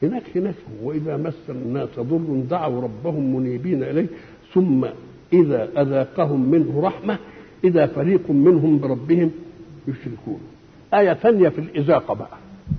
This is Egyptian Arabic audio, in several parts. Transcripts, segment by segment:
هناك هناك واذا مس الناس ضر دعوا ربهم منيبين اليه ثم اذا اذاقهم منه رحمه اذا فريق منهم بربهم يشركون ايه ثانيه في الاذاقه بقى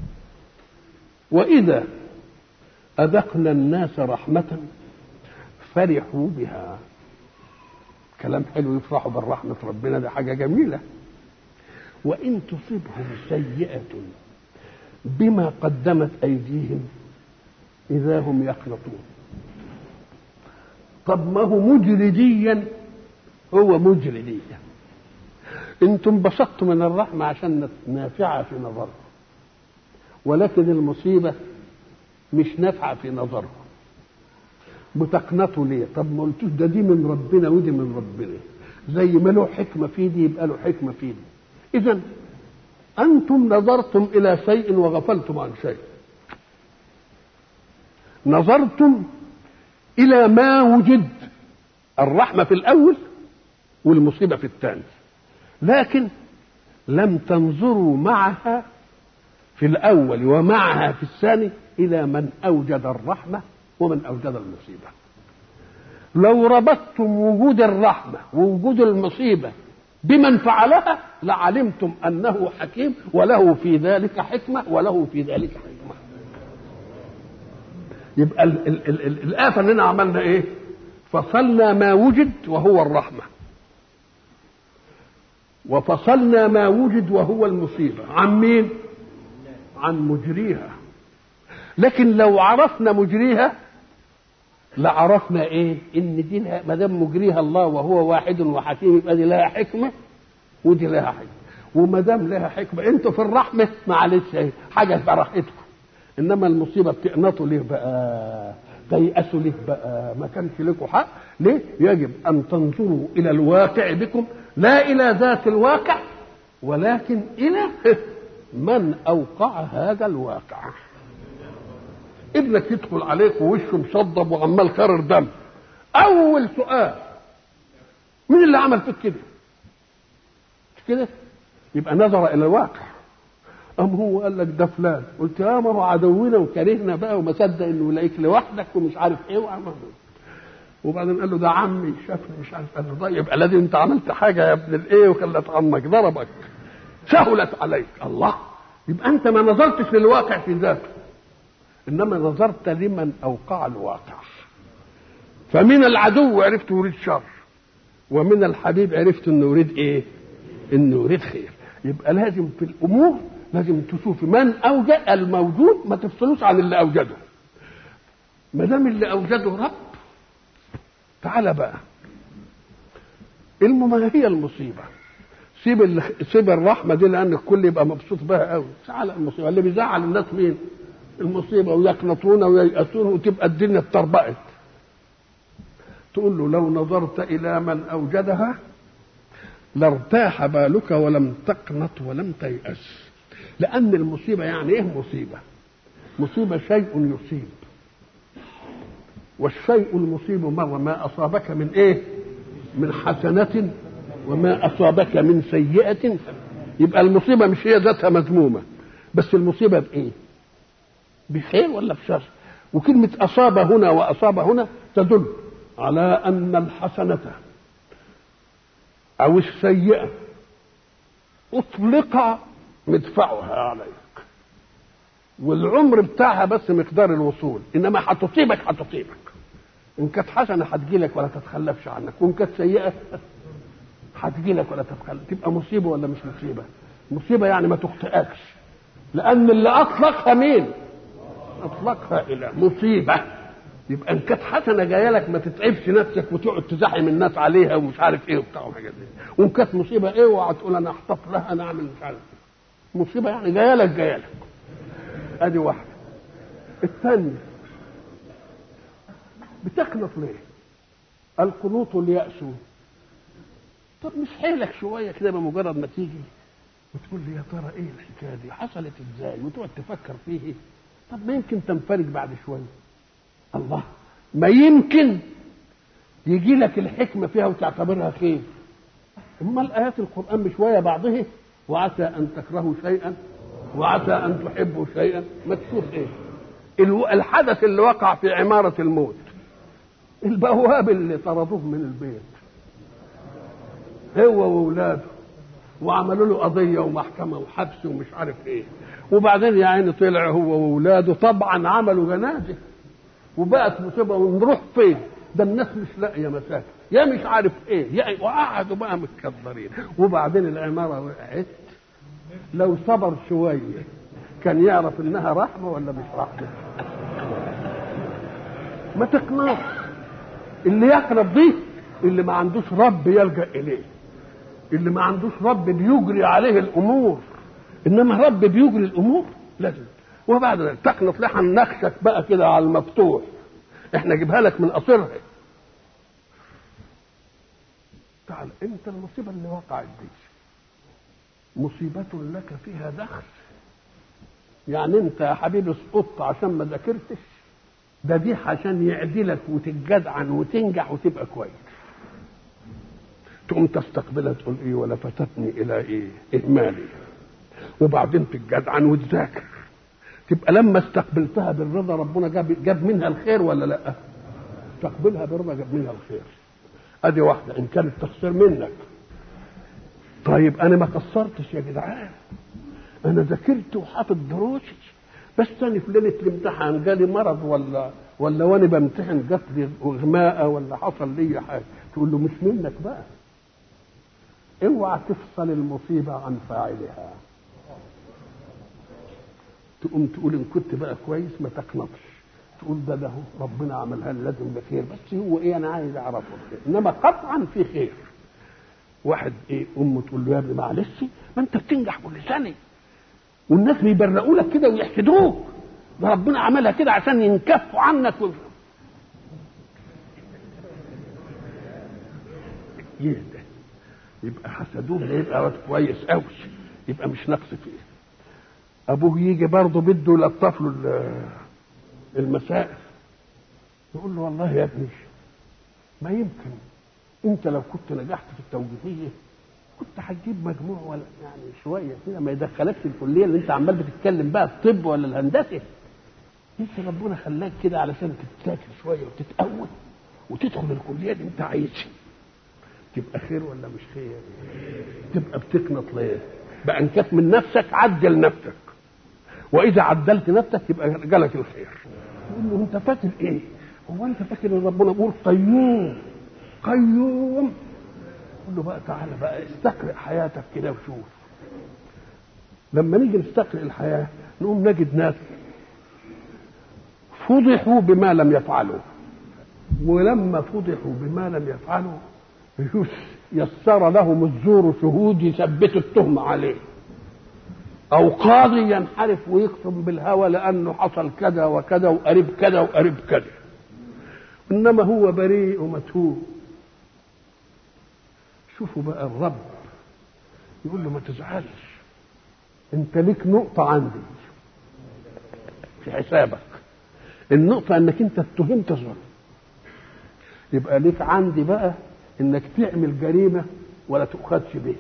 واذا اذقنا الناس رحمه فرحوا بها كلام حلو يفرحوا بالرحمه ربنا ده حاجه جميله وان تصبهم سيئه بما قدمت ايديهم اذا هم يقنطون طب ما هو مجرديا هو مجرديا انتم انبسطتم من الرحمه عشان نافعه في نظركم ولكن المصيبه مش نافعه في نظركم بتقنطوا ليه طب ما قلتوش ده دي من ربنا ودي من ربنا زي ما له حكمه في دي يبقى له حكمه في دي اذا انتم نظرتم الى شيء وغفلتم عن شيء نظرتم الى ما وجد الرحمه في الاول والمصيبه في الثاني لكن لم تنظروا معها في الاول ومعها في الثاني الى من اوجد الرحمه ومن اوجد المصيبه لو ربطتم وجود الرحمه ووجود المصيبه بمن فعلها لعلمتم انه حكيم وله في ذلك حكمه وله في ذلك حكمه يبقى ال ال ال ال الآفة اننا عملنا ايه فصلنا ما وجد وهو الرحمة وفصلنا ما وجد وهو المصيبة عن مين عن مجريها لكن لو عرفنا مجريها لعرفنا ايه ان دي ما دام مجريها الله وهو واحد وحكيم يبقى دي لها حكمه ودي لها حكمه وما دام لها حكمه انتوا في الرحمه معلش ايه حاجه فرحتكم انما المصيبه بتقنطوا ليه بقى تيأسوا ليه بقى ما كانش لكم حق ليه يجب ان تنظروا الى الواقع بكم لا الى ذات الواقع ولكن الى من اوقع هذا الواقع ابنك يدخل عليك ووشه مصدب وعمال كرر دم اول سؤال مين اللي عمل فيك كده مش كده يبقى نظر الى الواقع أم هو قال لك ده فلان قلت يا ما هو عدونا وكرهنا بقى وما صدق انه يلاقيك لوحدك ومش عارف ايه وعمل وبعدين قال له ده عمي شافني مش عارف قال له طيب يبقى لازم انت عملت حاجه يا ابن الايه وخلت عمك ضربك سهلت عليك الله يبقى انت ما نظرتش للواقع في ذاته انما نظرت لمن اوقع الواقع فمن العدو عرفت يريد شر ومن الحبيب عرفت انه يريد ايه انه يريد خير يبقى لازم في الامور لازم تشوف من اوجد الموجود ما تفصلوش عن اللي اوجده ما دام اللي اوجده رب تعالى بقى ما هي المصيبه سيب ال... سيب الرحمه دي لان الكل يبقى مبسوط بها قوي تعالى المصيبه اللي بيزعل الناس مين المصيبه ويقنطون وييأسون وتبقى الدنيا اتطربقت تقول له لو نظرت الى من اوجدها لارتاح بالك ولم تقنط ولم تيأس لأن المصيبة يعني إيه مصيبة؟ مصيبة شيء يصيب والشيء المصيب مرة ما أصابك من إيه؟ من حسنة وما أصابك من سيئة يبقى المصيبة مش هي ذاتها مذمومة بس المصيبة بإيه؟ بخير ولا بشر؟ وكلمة أصاب هنا وأصاب هنا تدل على أن الحسنة أو السيئة أطلق مدفعها عليك والعمر بتاعها بس مقدار الوصول إنما هتصيبك هتصيبك إن كانت حسنة هتجيلك ولا تتخلفش عنك وإن كانت سيئة هتجيلك ولا تتخلف تبقى مصيبة ولا مش مصيبة مصيبة يعني ما تخطئكش لأن اللي أطلقها مين أطلقها إلى مصيبة يبقى ان كانت حسنه جايه لك ما تتعبش نفسك وتقعد تزاحم الناس عليها ومش عارف ايه وبتاع والحاجات دي وان كانت مصيبه ايه اوعى تقول انا احتط لها انا اعمل مش عارف ايه مصيبه يعني جايه لك جايه لك ادي واحده الثانيه بتقنط ليه؟ القنوط اليأس طب مش حيلك شويه كده بمجرد ما تيجي وتقول لي يا ترى ايه الحكايه دي حصلت ازاي وتقعد تفكر فيه طب ما يمكن تنفرج بعد شويه الله ما يمكن يجي لك الحكمه فيها وتعتبرها خير امال ايات القران بشويه بعضه وعسى ان تكرهوا شيئا وعسى ان تحبوا شيئا ما تشوف ايه الو- الحدث اللي وقع في عمارة الموت البواب اللي طردوه من البيت هو واولاده وعملوا له قضيه ومحكمه وحبس ومش عارف ايه وبعدين يا عيني طلع هو واولاده طبعا عملوا جنازه وبقت مصيبه ونروح فين ده الناس مش لاقيه مساكن يا مش عارف ايه يا وقعدوا بقى متكبرين وبعدين العماره وقعت لو صبر شويه كان يعرف انها رحمه ولا مش رحمه ما تقنعش اللي يقنط دي اللي ما عندوش رب يلجا اليه اللي ما عندوش رب بيجري عليه الامور انما رب بيجري الامور لازم وبعد ذلك تقنط لها نخشك بقى كده على المفتوح احنا جيبها لك من قصرها تعال انت المصيبه اللي وقعت دي مصيبه لك فيها دخل يعني انت يا حبيبي سقطت عشان ما ذاكرتش ده دي عشان يعدلك وتتجدعن وتنجح وتبقى كويس تقوم تستقبلها تقول ايه ولا فتتني الى ايه اهمالي وبعدين تتجدعن وتذاكر تبقى لما استقبلتها بالرضا ربنا جاب جاب منها الخير ولا لا تقبلها بالرضا جاب منها الخير ادي واحده ان كانت تقصير منك طيب انا ما قصرتش يا جدعان انا ذاكرت وحافظ دروسي بس انا في ليله الامتحان جالي مرض ولا ولا وانا بمتحن جات لي اغماء ولا حصل لي حاجه تقول له مش منك بقى اوعى تفصل المصيبه عن فاعلها تقوم تقول ان كنت بقى كويس ما تقنطش تقول ده ده هو ربنا عملها لي لازم بخير بس هو ايه انا عايز اعرفه الخير انما قطعا في خير واحد ايه امه تقول له يا ابني معلش ما انت بتنجح كل سنه والناس بيبرقوا لك كده ويحسدوك ده ربنا عملها كده عشان ينكفوا عنك و... يهدى يبقى حسدوه ده يبقى واد كويس قوي يبقى مش نقص فيه ابوه يجي برضه بده يلطف له ال- المسائل يقول له والله يا ابني ما يمكن انت لو كنت نجحت في التوجيهيه كنت هتجيب مجموع ولا يعني شويه كده ما يدخلكش الكليه اللي انت عمال بتتكلم بقى الطب ولا الهندسه انت ربنا خلاك كده علشان تتذاكر شويه وتتقوى وتدخل الكليه اللي انت عايزها تبقى خير ولا مش خير تبقى بتقنط ليه بقى ان كانت من نفسك عدل نفسك واذا عدلت نفسك يبقى جالك الخير يقول له انت فاكر ايه هو انت فاكر ان ربنا بيقول قيوم قيوم قول له بقى تعالى بقى استقرئ حياتك كده وشوف لما نيجي نستقرئ الحياه نقوم نجد ناس فضحوا بما لم يفعلوا ولما فضحوا بما لم يفعلوا يس- يسر لهم الزور شهود يثبتوا التهمة عليه أو قاضي ينحرف ويقسم بالهوى لأنه حصل كذا وكذا وقريب كذا وقريب كذا إنما هو بريء ومتهوب شوفوا بقى الرب يقول له ما تزعلش انت ليك نقطة عندي في حسابك النقطة انك انت اتهمت الظلم يبقى ليك عندي بقى انك تعمل جريمة ولا تؤخذش به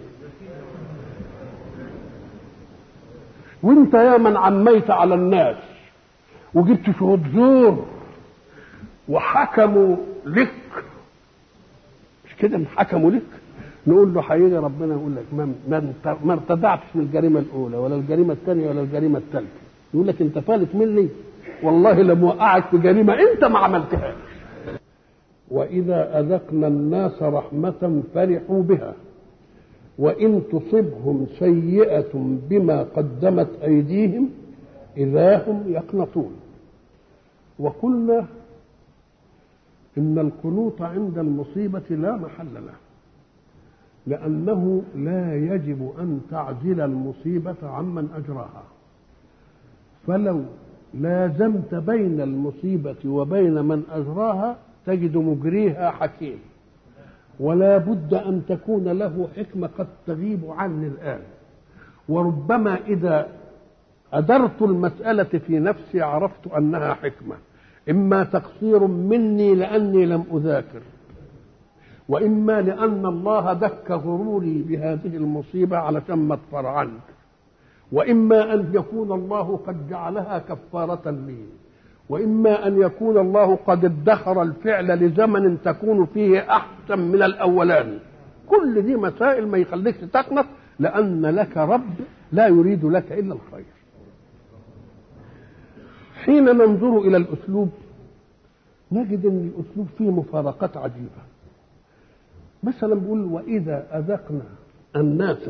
وانت يا من عميت على الناس وجبت شهود زور وحكموا لك مش كده حكموا لك نقول له هيجي ربنا يقول لك ما ما انت- ما ارتدعتش من الجريمه الاولى ولا الجريمه الثانيه ولا الجريمه الثالثه يقول لك انت فالت مني والله لم وقعك في جريمه انت ما عملتهاش واذا اذقنا الناس رحمه فرحوا بها وان تصبهم سيئه بما قدمت ايديهم اذا هم يقنطون وقلنا ان القنوط عند المصيبه لا محل له لأنه لا يجب أن تعزل المصيبة عمن أجراها فلو لازمت بين المصيبة وبين من أجراها تجد مجريها حكيم ولا بد أن تكون له حكمة قد تغيب عني الآن وربما إذا أدرت المسألة في نفسي عرفت أنها حكمة إما تقصير مني لأني لم أذاكر واما لان الله دك غروري بهذه المصيبه علشان ما اطفر عنك واما ان يكون الله قد جعلها كفاره لي وإما أن يكون الله قد ادخر الفعل لزمن تكون فيه أحسن من الأولاني كل دي مسائل ما يخليكش تقنط لأن لك رب لا يريد لك إلا الخير حين ننظر إلى الأسلوب نجد أن الأسلوب فيه مفارقات عجيبة مثلا بيقول وإذا أذقنا الناس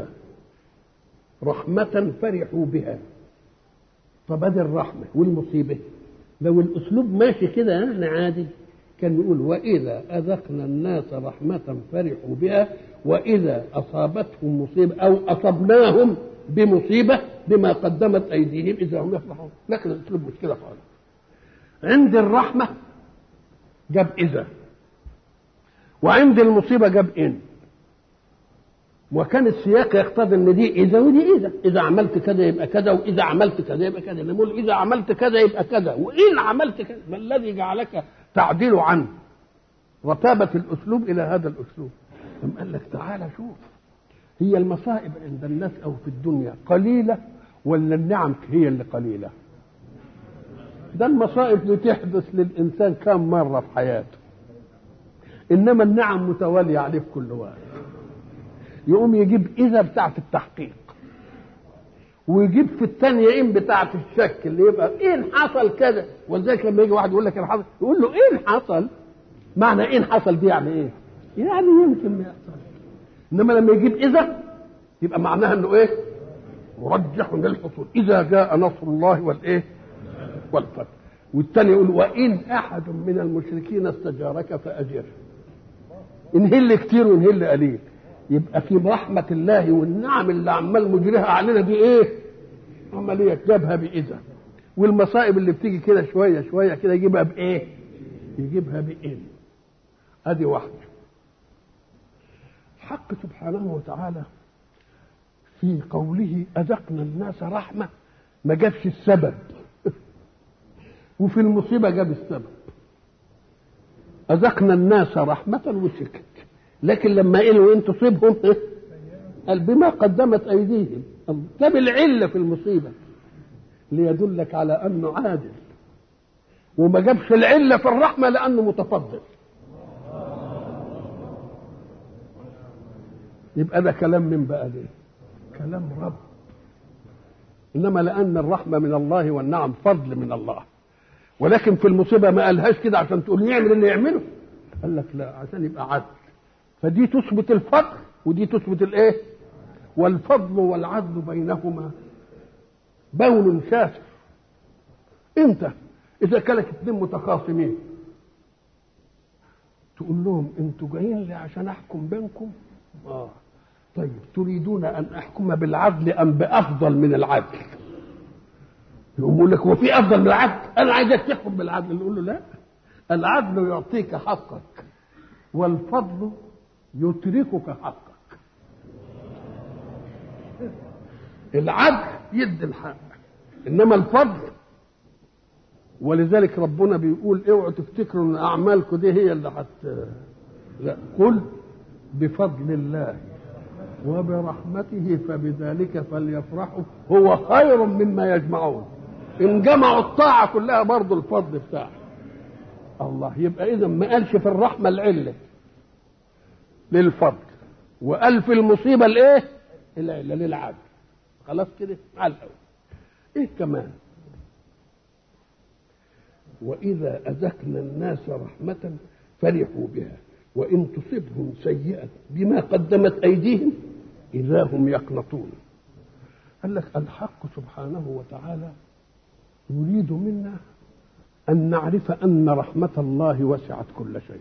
رحمة فرحوا بها فبدل الرحمة والمصيبة لو الأسلوب ماشي كده يعني عادي كان يقول وإذا أذقنا الناس رحمة فرحوا بها وإذا أصابتهم مصيبة أو أصبناهم بمصيبة بما قدمت أيديهم إذا هم يفرحون لكن الأسلوب مش كده خالص عند الرحمة جاب إذا وعند المصيبة جاب إن وكان السياق يقتضي ان دي اذا ودي اذا اذا عملت كذا يبقى كذا واذا عملت كذا يبقى كذا نقول اذا عملت كذا يبقى كذا وان عملت كذا ما الذي جعلك تعديل عنه رتابة الاسلوب الى هذا الاسلوب ثم قال لك تعالى شوف هي المصائب عند الناس او في الدنيا قليلة ولا النعم هي اللي قليلة ده المصائب بتحدث للانسان كم مرة في حياته انما النعم متوالية عليه في كل وقت يقوم يجيب إذا بتاعة التحقيق ويجيب في الثانية إن بتاعة الشك اللي يبقى إن حصل كذا ولذلك لما يجي واحد يقول لك إن حصل يقول له إن حصل معنى إن حصل دي يعني إيه؟ يعني يمكن ما يحصل إنما لما يجيب إذا يبقى معناها إنه إيه؟ مرجح للحصول إذا جاء نصر الله والإيه؟ والفتح والثاني يقول وإن أحد من المشركين استجارك فأجره إنهل كتير وإنهل قليل يبقى في رحمة الله والنعم اللي عمال مجريها علينا دي ايه؟ عملية جابها بإذا والمصائب اللي بتيجي كده شوية شوية كده يجيبها بإيه؟ يجيبها بإن أدي واحدة حق سبحانه وتعالى في قوله أذقنا الناس رحمة ما جابش السبب وفي المصيبة جاب السبب أذقنا الناس رحمة وسكت لكن لما قالوا ان تصيبهم قال بما قدمت ايديهم جاب العله في المصيبه ليدلك على انه عادل وما جابش العله في الرحمه لانه متفضل يبقى ده كلام من بقى ليه كلام رب انما لان الرحمه من الله والنعم فضل من الله ولكن في المصيبه ما قالهاش كده عشان تقول يعمل اللي يعمله قال لك لا عشان يبقى عدل فدي تثبت الفضل ودي تثبت الايه والفضل والعدل بينهما بون شاسع انت اذا كانت اتنين متخاصمين تقول لهم انتوا جايين لي عشان احكم بينكم اه طيب تريدون ان احكم بالعدل ام بافضل من العدل يقول لك هو في افضل من العدل انا عايزك تحكم بالعدل نقول له لا العدل يعطيك حقك والفضل يتركك حقك العدل يدي الحق انما الفضل ولذلك ربنا بيقول اوعوا تفتكروا ان اعمالكم دي هي اللي حت لا قل بفضل الله وبرحمته فبذلك فليفرحوا هو خير مما يجمعون ان جمعوا الطاعه كلها برضه الفضل بتاعه الله يبقى اذا ما قالش في الرحمه العله للفضل وقال في المصيبه الايه العله للعدل خلاص كده على الاول ايه كمان واذا اذقنا الناس رحمه فرحوا بها وان تصبهم سيئه بما قدمت ايديهم اذا هم يقنطون قال لك الحق سبحانه وتعالى يريد منا ان نعرف ان رحمه الله وسعت كل شيء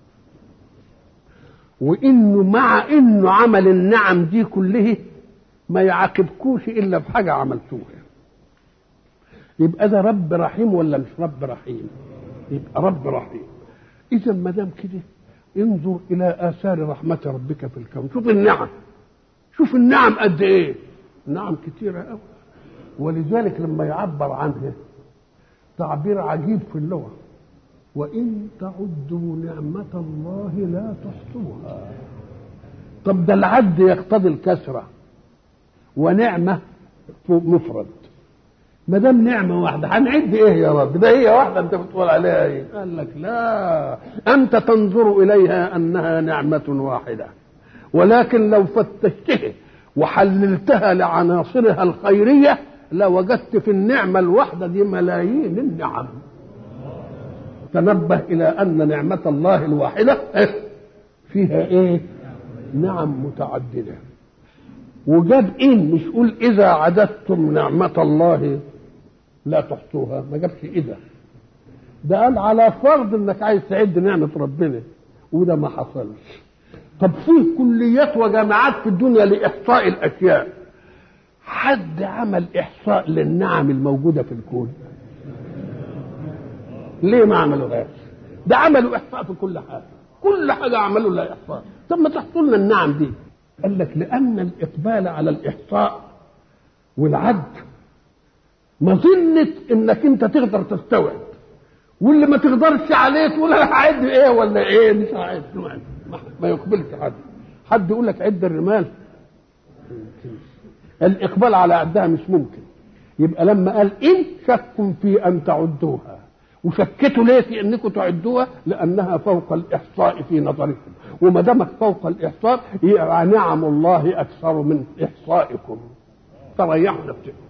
وانه مع انه عمل النعم دي كله ما يعاقبكوش الا بحاجه عملتوها يبقى ده رب رحيم ولا مش رب رحيم يبقى رب رحيم اذا ما دام كده انظر الى اثار رحمه ربك في الكون شوف النعم شوف النعم قد ايه نعم كتيره قوي ولذلك لما يعبر عنها تعبير عجيب في اللغه وان تعدوا نعمه الله لا تحصوها طب ده العد يقتضي الكسره ونعمه مفرد ما دام نعمة واحدة هنعد إيه يا رب؟ ده هي واحدة أنت بتقول عليها إيه؟ قال لك لا أنت تنظر إليها أنها نعمة واحدة ولكن لو فتشتها وحللتها لعناصرها الخيرية لوجدت في النعمة الواحدة دي ملايين النعم تنبه إلى أن نعمة الله الواحدة فيها إيه؟ نعم متعددة وجاب إن مش قول إذا عددتم نعمة الله لا تحصوها ما جابش إذا ده قال على فرض إنك عايز تعد نعمة ربنا وده ما حصلش طب فيه كليات وجامعات في الدنيا لإحصاء الأشياء حد عمل إحصاء للنعم الموجودة في الكون ليه ما عملوهاش ده عملوا إحصاء في كل حاجة كل حاجة عملوا لها إحصاء طب ما تحصوا لنا النعم دي قال لك لأن الإقبال على الإحصاء والعد مظنة إنك أنت تقدر تستوعب واللي ما تقدرش عليه تقول انا هعد ايه ولا ايه مش هعد ما يقبلش حد حد يقول لك عد الرمال الاقبال على عدها مش ممكن يبقى لما قال ان شك في ان تعدوها وشكتوا ليه في انكم تعدوها لانها فوق الاحصاء في نظركم وما دامت فوق الاحصاء يبقى نعم الله اكثر من احصائكم فريحوا نفسكم